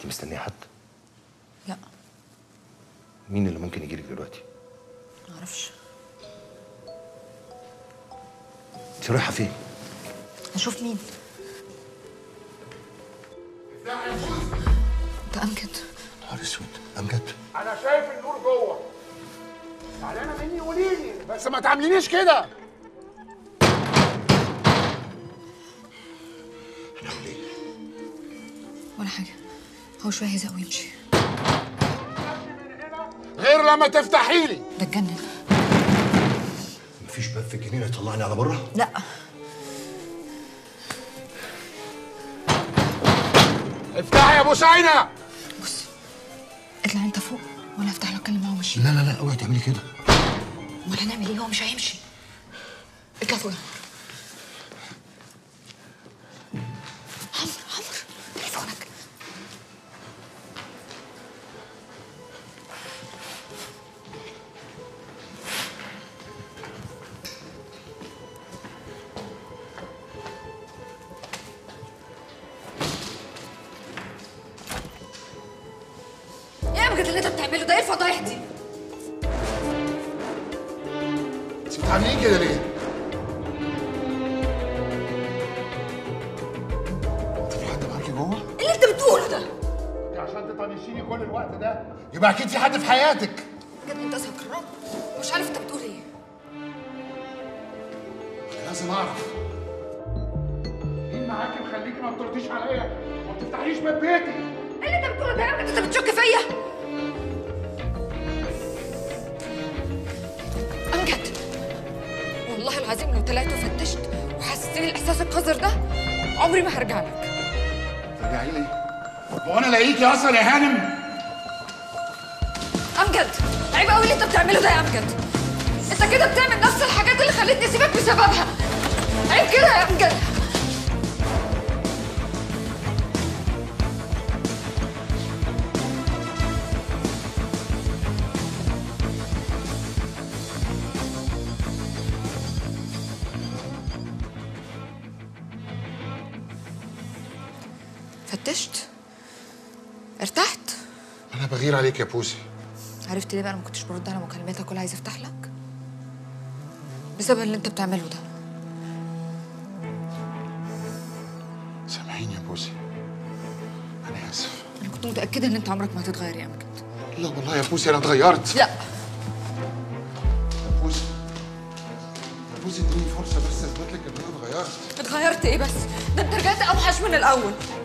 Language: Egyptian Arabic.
انت مستنيه حد لا مين اللي ممكن يجي لك دلوقتي معرفش انت رايحه فين هشوف مين ده امجد نهار اسود امجد انا شايف النور جوه زعلانه مني قولي لي بس ما تعملينيش كده هنعمل ايه ولا حاجه هو شويه هيزق ويمشي غير لما تفتحي لي ده اتجنن مفيش باب في الجنينه يطلعني على بره لا افتحي يا بوسينه بص اطلع انت فوق وانا هفتح له اتكلم معاه ومشي لا لا لا اوعي تعملي كده امال هنعمل ايه هو مش هيمشي اطلع فوق يا عمرو عمرو عمرو تليفونك ايه بجد اللي انت بتعمله ده ايه الفضايح دي انت بتعملين كده ليه؟ انت في حد معاكي جوه؟ ايه اللي انت بتقوله ده انت عشان تطنشيني كل الوقت ده يبقى اكيد في حد في حياتك بجد انت سكران مش عارف انت بتقول ايه أنا لازم اعرف مين معاكي مخليكي ما بترديش عليا وما بتفتحيش باب بيتي ايه اللي انت بتقوله ده يا ابني؟ انت بتشك فيا امجد والله العظيم لو طلعت وفتشت وحسستني الاحساس القذر ده عمري ما هرجع لك ترجعي لي هو انا لاقيكي اصلا يا هانم امجد عيب قوي اللي انت بتعمله ده يا امجد انت كده بتعمل نفس الحاجات اللي خلتني اسيبك بسببها عيب كده يا امجد فتشت ارتحت انا بغير عليك يا بوسي عرفت ليه بقى انا ما كنتش برد على مكالماتك ولا عايزه افتح لك بسبب اللي انت بتعمله ده سامحيني يا بوسي انا اسف انا كنت متاكده ان انت عمرك ما هتتغير يا امجد لا والله يا بوسي انا اتغيرت لا يا بوسي يا بوسي اديني فرصه بس اثبت لك ان انا اتغيرت اتغيرت ايه بس ده انت رجعت اوحش من الاول